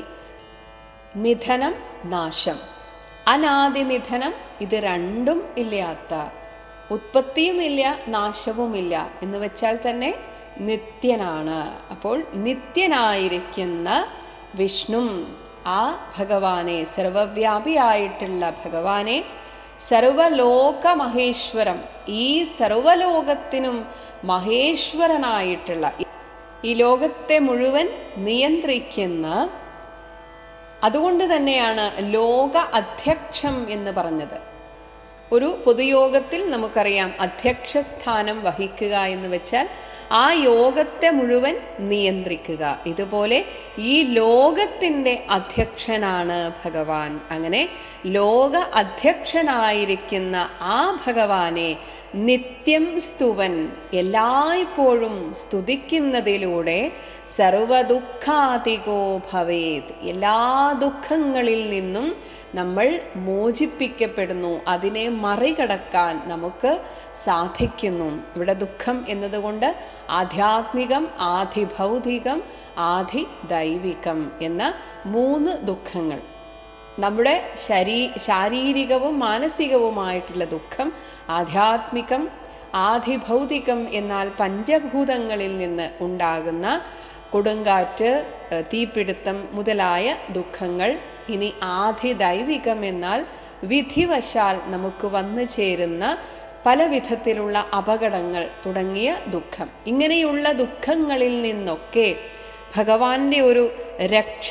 നിധനം നാശം അനാദി നിധനം ഇത് രണ്ടും ഇല്ലാത്ത ഉത്പത്തിയുമില്ല നാശവുമില്ല എന്ന് വെച്ചാൽ തന്നെ നിത്യനാണ് അപ്പോൾ നിത്യനായിരിക്കുന്ന വിഷ്ണു ആ ഭഗവാനെ സർവവ്യാപിയായിട്ടുള്ള ഭഗവാനെ സർവലോക മഹേശ്വരം ഈ സർവലോകത്തിനും മഹേശ്വരനായിട്ടുള്ള ഈ ലോകത്തെ മുഴുവൻ നിയന്ത്രിക്കുന്ന അതുകൊണ്ട് തന്നെയാണ് ലോക അധ്യക്ഷം എന്ന് പറഞ്ഞത് ഒരു പൊതുയോഗത്തിൽ നമുക്കറിയാം അധ്യക്ഷ സ്ഥാനം വഹിക്കുക എന്ന് വെച്ചാൽ ആ യോഗത്തെ മുഴുവൻ നിയന്ത്രിക്കുക ഇതുപോലെ ഈ ലോകത്തിൻ്റെ അധ്യക്ഷനാണ് ഭഗവാൻ അങ്ങനെ ലോക അധ്യക്ഷനായിരിക്കുന്ന ആ ഭഗവാനെ നിത്യം സ്തുവൻ എല്ലായ്പ്പോഴും സ്തുതിക്കുന്നതിലൂടെ സർവദുഃഖാതികോ ഭവേത് എല്ലാ ദുഃഖങ്ങളിൽ നിന്നും നമ്മൾ മോചിപ്പിക്കപ്പെടുന്നു അതിനെ മറികടക്കാൻ നമുക്ക് സാധിക്കുന്നു ഇവിടെ ദുഃഖം എന്നതുകൊണ്ട് ആധ്യാത്മികം ആധിഭൗതികം ആധി ദൈവികം എന്ന മൂന്ന് ദുഃഖങ്ങൾ നമ്മുടെ ശരീ ശാരീരികവും മാനസികവുമായിട്ടുള്ള ദുഃഖം ആധ്യാത്മികം ആധിഭൗതികം എന്നാൽ പഞ്ചഭൂതങ്ങളിൽ നിന്ന് ഉണ്ടാകുന്ന കൊടുങ്കാറ്റ് തീപിടുത്തം മുതലായ ദുഃഖങ്ങൾ ഇനി ആധിദൈവികം എന്നാൽ വിധിവശാൽ നമുക്ക് വന്നു ചേരുന്ന പല വിധത്തിലുള്ള അപകടങ്ങൾ തുടങ്ങിയ ദുഃഖം ഇങ്ങനെയുള്ള ദുഃഖങ്ങളിൽ നിന്നൊക്കെ ഭഗവാന്റെ ഒരു രക്ഷ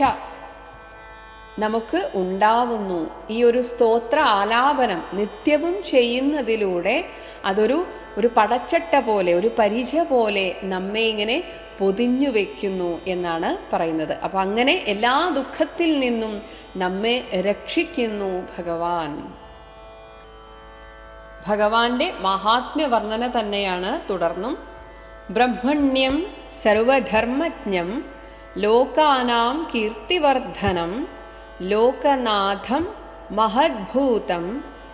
നമുക്ക് ഉണ്ടാവുന്നു ഈ ഒരു സ്തോത്ര ആലാപനം നിത്യവും ചെയ്യുന്നതിലൂടെ അതൊരു ഒരു പടച്ചട്ട പോലെ ഒരു പരിച പോലെ നമ്മെ ഇങ്ങനെ പൊതിഞ്ഞു വെക്കുന്നു എന്നാണ് പറയുന്നത് അപ്പം അങ്ങനെ എല്ലാ ദുഃഖത്തിൽ നിന്നും നമ്മെ രക്ഷിക്കുന്നു ഭഗവാൻ ഭഗവാന്റെ മഹാത്മ്യ വർണ്ണന തന്നെയാണ് തുടർന്നും ബ്രഹ്മണ്യം സർവധർമ്മജ്ഞം ലോകാനാം കീർത്തിവർദ്ധനം ലോകനാഥം മഹദ്ഭൂതം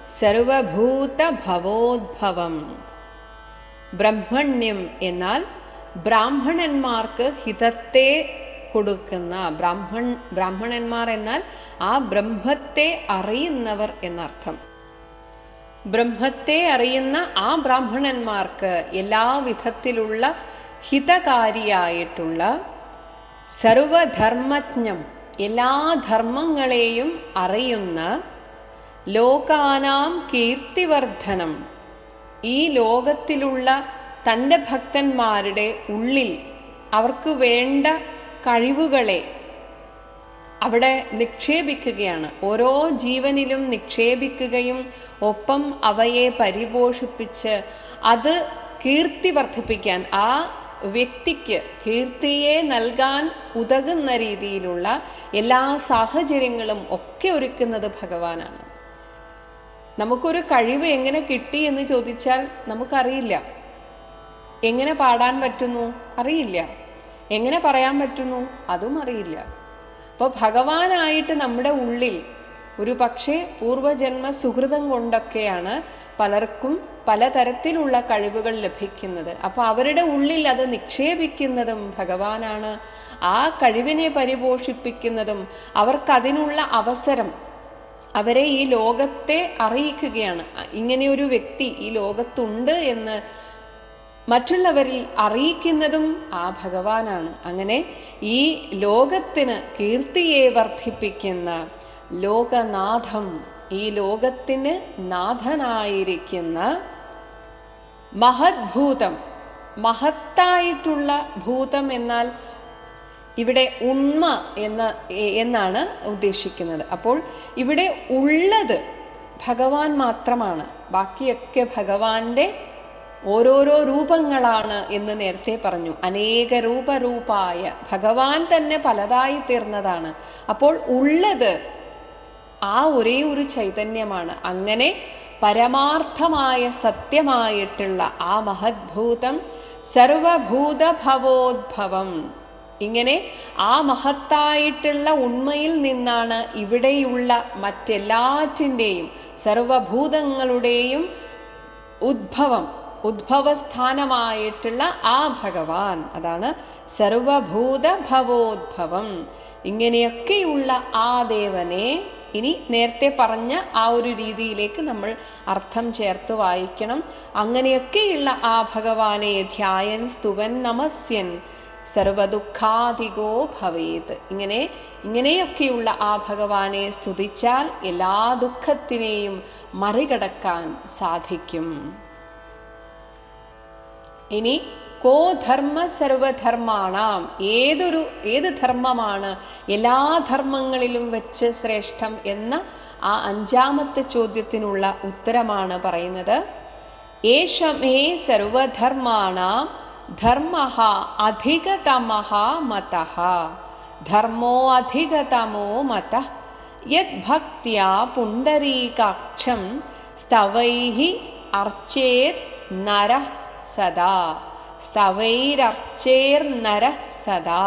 സർവഭൂതഭവോദ്ഭവം ബ്രഹ്മണ്യം എന്നാൽ ബ്രാഹ്മണന്മാർക്ക് ഹിതത്തെ കൊടുക്കുന്ന ബ്രാഹ്മൺ ബ്രാഹ്മണന്മാർ എന്നാൽ ആ ബ്രഹ്മത്തെ അറിയുന്നവർ എന്നർത്ഥം ബ്രഹ്മത്തെ അറിയുന്ന ആ ബ്രാഹ്മണന്മാർക്ക് എല്ലാ വിധത്തിലുള്ള ഹിതകാരിയായിട്ടുള്ള സർവധർമ്മജ്ഞം എല്ലാ ധർമ്മങ്ങളെയും അറിയുന്ന ലോകാനാം കീർത്തിവർദ്ധനം ഈ ലോകത്തിലുള്ള തൻ്റെ ഭക്തന്മാരുടെ ഉള്ളിൽ അവർക്ക് വേണ്ട കഴിവുകളെ അവിടെ നിക്ഷേപിക്കുകയാണ് ഓരോ ജീവനിലും നിക്ഷേപിക്കുകയും ഒപ്പം അവയെ പരിപോഷിപ്പിച്ച് അത് കീർത്തി വർദ്ധിപ്പിക്കാൻ ആ വ്യക്തിക്ക് കീർത്തിയെ നൽകാൻ ഉതകുന്ന രീതിയിലുള്ള എല്ലാ സാഹചര്യങ്ങളും ഒക്കെ ഒരുക്കുന്നത് ഭഗവാനാണ് നമുക്കൊരു കഴിവ് എങ്ങനെ കിട്ടി എന്ന് ചോദിച്ചാൽ നമുക്കറിയില്ല എങ്ങനെ പാടാൻ പറ്റുന്നു അറിയില്ല എങ്ങനെ പറയാൻ പറ്റുന്നു അതും അറിയില്ല അപ്പോൾ ഭഗവാനായിട്ട് നമ്മുടെ ഉള്ളിൽ ഒരു പക്ഷേ പൂർവജന്മ സുഹൃതം കൊണ്ടൊക്കെയാണ് പലർക്കും പലതരത്തിലുള്ള കഴിവുകൾ ലഭിക്കുന്നത് അപ്പോൾ അവരുടെ ഉള്ളിൽ അത് നിക്ഷേപിക്കുന്നതും ഭഗവാനാണ് ആ കഴിവിനെ പരിപോഷിപ്പിക്കുന്നതും അവർക്കതിനുള്ള അവസരം അവരെ ഈ ലോകത്തെ അറിയിക്കുകയാണ് ഇങ്ങനെ ഒരു വ്യക്തി ഈ ലോകത്തുണ്ട് എന്ന് മറ്റുള്ളവരിൽ അറിയിക്കുന്നതും ആ ഭഗവാനാണ് അങ്ങനെ ഈ ലോകത്തിന് കീർത്തിയെ വർദ്ധിപ്പിക്കുന്ന ലോകനാഥം ഈ ലോകത്തിന് നാഥനായിരിക്കുന്ന മഹദ്ഭൂതം മഹത്തായിട്ടുള്ള ഭൂതം എന്നാൽ ഇവിടെ ഉണ്മ എന്ന എന്നാണ് ഉദ്ദേശിക്കുന്നത് അപ്പോൾ ഇവിടെ ഉള്ളത് ഭഗവാൻ മാത്രമാണ് ബാക്കിയൊക്കെ ഭഗവാന്റെ ഓരോരോ രൂപങ്ങളാണ് എന്ന് നേരത്തെ പറഞ്ഞു അനേക രൂപരൂപായ ഭഗവാൻ തന്നെ പലതായി തീർന്നതാണ് അപ്പോൾ ഉള്ളത് ആ ഒരേ ഒരു ചൈതന്യമാണ് അങ്ങനെ പരമാർത്ഥമായ സത്യമായിട്ടുള്ള ആ മഹദ്ഭൂതം സർവഭൂതഭവോദ്ഭവം ഇങ്ങനെ ആ മഹത്തായിട്ടുള്ള ഉണ്മയിൽ നിന്നാണ് ഇവിടെയുള്ള മറ്റെല്ലാറ്റിൻ്റെയും സർവഭൂതങ്ങളുടെയും ഉദ്ഭവം ഉദ്ഭവസ്ഥാനമായിട്ടുള്ള ആ ഭഗവാൻ അതാണ് സർവഭൂത ഭവോദ്ഭവം ഇങ്ങനെയൊക്കെയുള്ള ആ ദേവനെ ഇനി നേരത്തെ പറഞ്ഞ ആ ഒരു രീതിയിലേക്ക് നമ്മൾ അർത്ഥം ചേർത്ത് വായിക്കണം അങ്ങനെയൊക്കെയുള്ള ആ ഭഗവാനെ ധ്യായൻ സ്തുവൻ നമസ്യൻ സർവദുഃഖാധികോ ഭവേത് ഇങ്ങനെ ഇങ്ങനെയൊക്കെയുള്ള ആ ഭഗവാനെ സ്തുതിച്ചാൽ എല്ലാ ദുഃഖത്തിനെയും മറികടക്കാൻ സാധിക്കും ഇനി കോ ധർമ്മ സർവധർമാണാം ഏതൊരു ഏത് ധർമ്മമാണ് എല്ലാ ധർമ്മങ്ങളിലും വെച്ച് ശ്രേഷ്ഠം എന്ന ആ അഞ്ചാമത്തെ ചോദ്യത്തിനുള്ള ഉത്തരമാണ് പറയുന്നത് ഏഷമേ സർവധർമാണാം ധർമ്മ അധികതമ മത ധർമ്മോ അധികതമോ മത യദ്ഭക്തിയാ പുണ്ടരീകാക്ഷം സ്തവൈ അർച്ചേത് നര സദാ സ്തവൈരർച്ചേർനര സദാ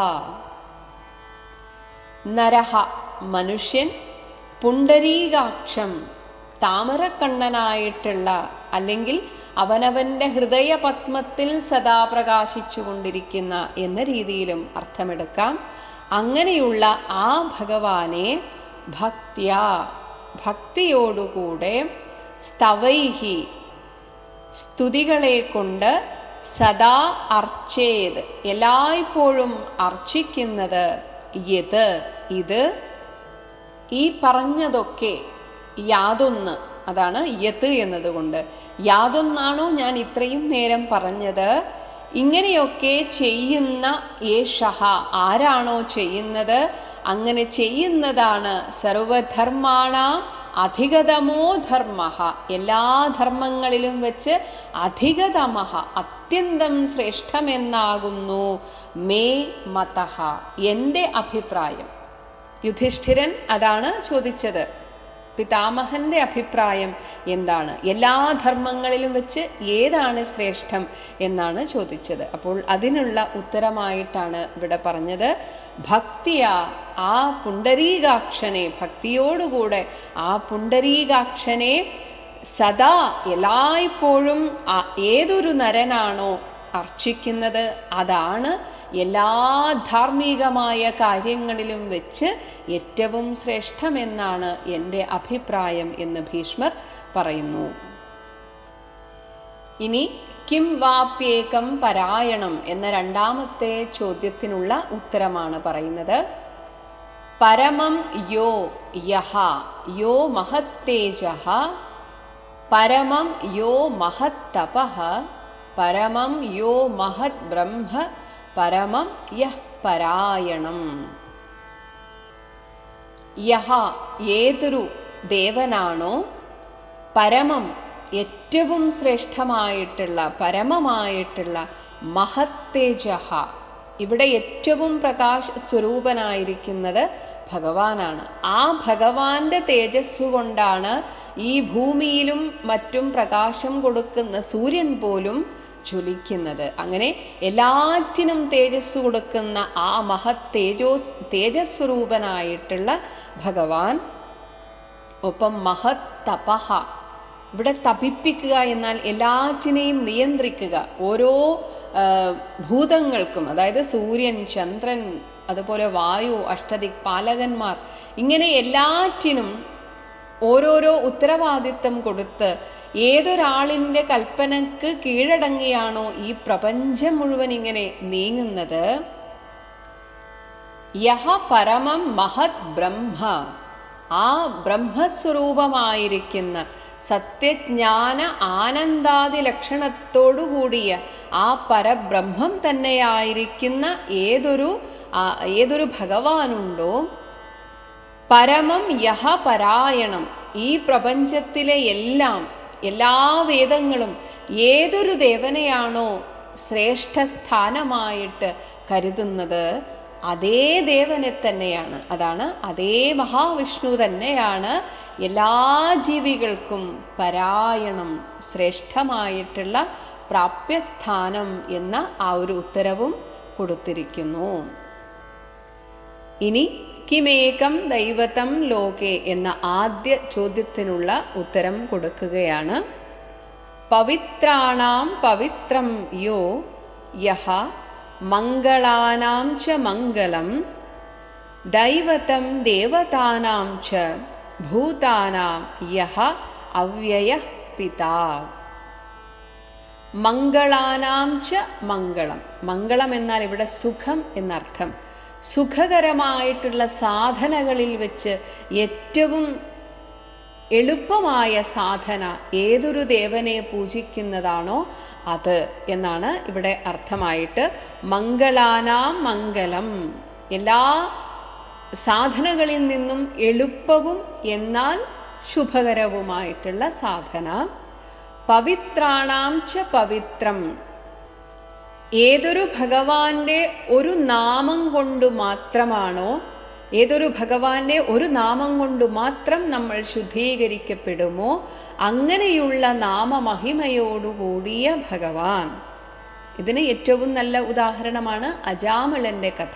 നരഹ മനുഷ്യൻ പുണ്ടരീകാക്ഷം താമരക്കണ്ണനായിട്ടുള്ള അല്ലെങ്കിൽ അവനവൻ്റെ ഹൃദയപത്മത്തിൽ സദാ പ്രകാശിച്ചു കൊണ്ടിരിക്കുന്ന എന്ന രീതിയിലും അർത്ഥമെടുക്കാം അങ്ങനെയുള്ള ആ ഭഗവാനെ ഭക്തിയ ഭക്തിയോടുകൂടെ സ്തവൈഹി സ്തുതികളെ കൊണ്ട് സദാ അർച്ചേത് എല്ലായ്പ്പോഴും അർച്ചിക്കുന്നത് യത് ഇത് ഈ പറഞ്ഞതൊക്കെ യാതൊന്ന് അതാണ് യത് എന്നതുകൊണ്ട് യാതൊന്നാണോ ഞാൻ ഇത്രയും നേരം പറഞ്ഞത് ഇങ്ങനെയൊക്കെ ചെയ്യുന്ന യേഷഹ ആരാണോ ചെയ്യുന്നത് അങ്ങനെ ചെയ്യുന്നതാണ് സർവധർമാണ അധികതമോ ധർമ്മ എല്ലാ ധർമ്മങ്ങളിലും വെച്ച് അധികതമഹ അത്യന്തം ശ്രേഷ്ഠമെന്നാകുന്നു മേ മതഹ എൻ്റെ അഭിപ്രായം യുധിഷ്ഠിരൻ അതാണ് ചോദിച്ചത് പിതാമഹന്റെ അഭിപ്രായം എന്താണ് എല്ലാ ധർമ്മങ്ങളിലും വെച്ച് ഏതാണ് ശ്രേഷ്ഠം എന്നാണ് ചോദിച്ചത് അപ്പോൾ അതിനുള്ള ഉത്തരമായിട്ടാണ് ഇവിടെ പറഞ്ഞത് ഭക്തിയ ആ പുണ്ടരീകാക്ഷനെ ഭക്തിയോടുകൂടെ ആ പുണ്ടരീകാക്ഷനെ സദാ എല്ലായ്പ്പോഴും ആ ഏതൊരു നരനാണോ അർച്ചിക്കുന്നത് അതാണ് എല്ലാ ധാർമ്മികമായ കാര്യങ്ങളിലും വെച്ച് ഏറ്റവും ശ്രേഷ്ഠമെന്നാണ് എൻ്റെ അഭിപ്രായം എന്ന് ഭീഷ്മർ പറയുന്നു ഇനി കിം വാപ്യേകം പരായണം എന്ന രണ്ടാമത്തെ ചോദ്യത്തിനുള്ള ഉത്തരമാണ് പറയുന്നത് പരമം യോ യഹ യോ മഹത്തേജ പരമം യോ മഹത്തപ പരമം യോ മഹത് ബ്രഹ്മ പരമം യഹ് പരായണം യഹ ഏതൊരു ദേവനാണോ പരമം ഏറ്റവും ശ്രേഷ്ഠമായിട്ടുള്ള പരമമായിട്ടുള്ള മഹത്തേജഹ ഇവിടെ ഏറ്റവും പ്രകാശ സ്വരൂപനായിരിക്കുന്നത് ഭഗവാനാണ് ആ ഭഗവാന്റെ തേജസ് കൊണ്ടാണ് ഈ ഭൂമിയിലും മറ്റും പ്രകാശം കൊടുക്കുന്ന സൂര്യൻ പോലും ജ്വലിക്കുന്നത് അങ്ങനെ എല്ലാറ്റിനും തേജസ് കൊടുക്കുന്ന ആ മഹത് തേജോസ് തേജസ്വരൂപനായിട്ടുള്ള ഭഗവാൻ ഒപ്പം മഹത് തപഹ ഇവിടെ തപിപ്പിക്കുക എന്നാൽ എല്ലാറ്റിനെയും നിയന്ത്രിക്കുക ഓരോ ആ, ഭൂതങ്ങൾക്കും അതായത് സൂര്യൻ ചന്ദ്രൻ അതുപോലെ വായു അഷ്ടദിക് പാലകന്മാർ ഇങ്ങനെ എല്ലാറ്റിനും ഓരോരോ ഉത്തരവാദിത്തം കൊടുത്ത് ഏതൊരാളിൻ്റെ കൽപ്പനക്ക് കീഴടങ്ങിയാണോ ഈ പ്രപഞ്ചം മുഴുവൻ ഇങ്ങനെ നീങ്ങുന്നത് യഹ പരമം മഹത് ബ്രഹ്മ ആ ബ്രഹ്മസ്വരൂപമായിരിക്കുന്ന സത്യജ്ഞാന ആനന്ദാദി ലക്ഷണത്തോടുകൂടിയ ആ പരബ്രഹ്മം തന്നെയായിരിക്കുന്ന ഏതൊരു ആ, ഏതൊരു ഭഗവാനുണ്ടോ പരമം യഹ പരായണം ഈ പ്രപഞ്ചത്തിലെ എല്ലാം എല്ലാ വേദങ്ങളും ഏതൊരു ദേവനെയാണോ ശ്രേഷ്ഠ സ്ഥാനമായിട്ട് കരുതുന്നത് അതേ ദേവനെ തന്നെയാണ് അതാണ് അതേ മഹാവിഷ്ണു തന്നെയാണ് എല്ലാ ജീവികൾക്കും പരായണം ശ്രേഷ്ഠമായിട്ടുള്ള പ്രാപ്യസ്ഥാനം എന്ന ആ ഒരു ഉത്തരവും കൊടുത്തിരിക്കുന്നു ഇനി കിമേകം ദൈവതം ലോകെ എന്ന ആദ്യ ചോദ്യത്തിനുള്ള ഉത്തരം കൊടുക്കുകയാണ് പവിത്രാണാം പവിത്രം യോ യഹ മംഗളാനാം ച മംഗളം ദൈവതം ദേവതാനാം ച ഭൂതാനാം യഹ അവ്യയ പിതാ മംഗളാനാം ച മംഗളം മംഗളം എന്നാൽ ഇവിടെ സുഖം എന്നർത്ഥം സുഖകരമായിട്ടുള്ള സാധനകളിൽ വെച്ച് ഏറ്റവും എളുപ്പമായ സാധന ഏതൊരു ദേവനെ പൂജിക്കുന്നതാണോ അത് എന്നാണ് ഇവിടെ അർത്ഥമായിട്ട് മംഗളാനാം മംഗളം എല്ലാ സാധനകളിൽ നിന്നും എളുപ്പവും എന്നാൽ ശുഭകരവുമായിട്ടുള്ള സാധന പവിത്രാണാം ച പവിത്രം ഏതൊരു ഭഗവാന്റെ ഒരു നാമം കൊണ്ട് മാത്രമാണോ ഏതൊരു ഭഗവാന്റെ ഒരു നാമം കൊണ്ട് മാത്രം നമ്മൾ ശുദ്ധീകരിക്കപ്പെടുമോ അങ്ങനെയുള്ള നാമമഹിമയോടുകൂടിയ ഭഗവാൻ ഇതിന് ഏറ്റവും നല്ല ഉദാഹരണമാണ് അജാമിളന്റെ കഥ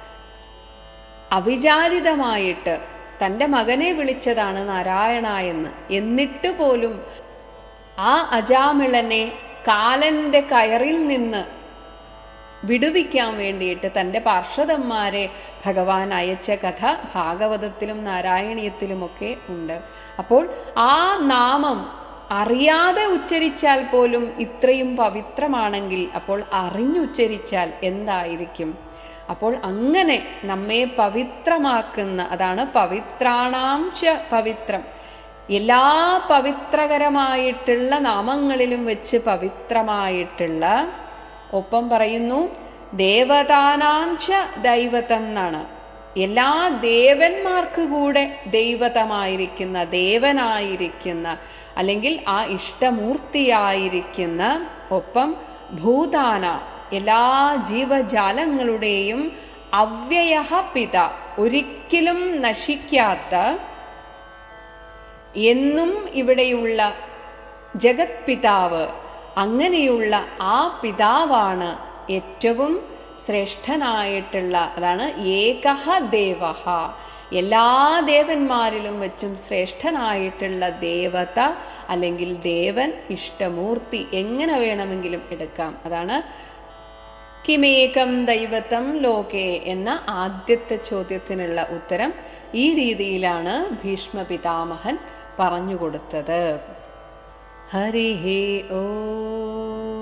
അവിചാരിതമായിട്ട് തൻ്റെ മകനെ വിളിച്ചതാണ് നാരായണ എന്ന് എന്നിട്ട് പോലും ആ അജാമിളനെ കാലൻ്റെ കയറിൽ നിന്ന് വിടുവിക്കാൻ വേണ്ടിയിട്ട് തൻ്റെ പാർഷദന്മാരെ ഭഗവാൻ അയച്ച കഥ ഭാഗവതത്തിലും നാരായണീയത്തിലുമൊക്കെ ഉണ്ട് അപ്പോൾ ആ നാമം അറിയാതെ ഉച്ചരിച്ചാൽ പോലും ഇത്രയും പവിത്രമാണെങ്കിൽ അപ്പോൾ അറിഞ്ഞുച്ചരിച്ചാൽ എന്തായിരിക്കും അപ്പോൾ അങ്ങനെ നമ്മെ പവിത്രമാക്കുന്ന അതാണ് പവിത്രാണാം ച പവിത്രം എല്ലാ പവിത്രകരമായിട്ടുള്ള നാമങ്ങളിലും വെച്ച് പവിത്രമായിട്ടുള്ള ഒപ്പം പറയുന്നു ദേവതാനാം ച ദൈവതം എന്നാണ് എല്ലാ ദേവന്മാർക്ക് കൂടെ ദൈവതമായിരിക്കുന്ന ദേവനായിരിക്കുന്ന അല്ലെങ്കിൽ ആ ഇഷ്ടമൂർത്തിയായിരിക്കുന്ന ഒപ്പം ഭൂതാന എല്ലാ ജീവജാലങ്ങളുടെയും അവ്യയ പിത ഒരിക്കലും നശിക്കാത്ത എന്നും ഇവിടെയുള്ള ജഗത് പിതാവ് അങ്ങനെയുള്ള ആ പിതാവാണ് ഏറ്റവും ശ്രേഷ്ഠനായിട്ടുള്ള അതാണ് ഏകഹ ദേവഹ എല്ലാ ദേവന്മാരിലും വെച്ചും ശ്രേഷ്ഠനായിട്ടുള്ള ദേവത അല്ലെങ്കിൽ ദേവൻ ഇഷ്ടമൂർത്തി എങ്ങനെ വേണമെങ്കിലും എടുക്കാം അതാണ് കിമേകം ദൈവതം ലോകെ എന്ന ആദ്യത്തെ ചോദ്യത്തിനുള്ള ഉത്തരം ഈ രീതിയിലാണ് ഭീഷ്മ പിതാമഹൻ പറഞ്ഞു കൊടുത്തത് ഹരി ഓ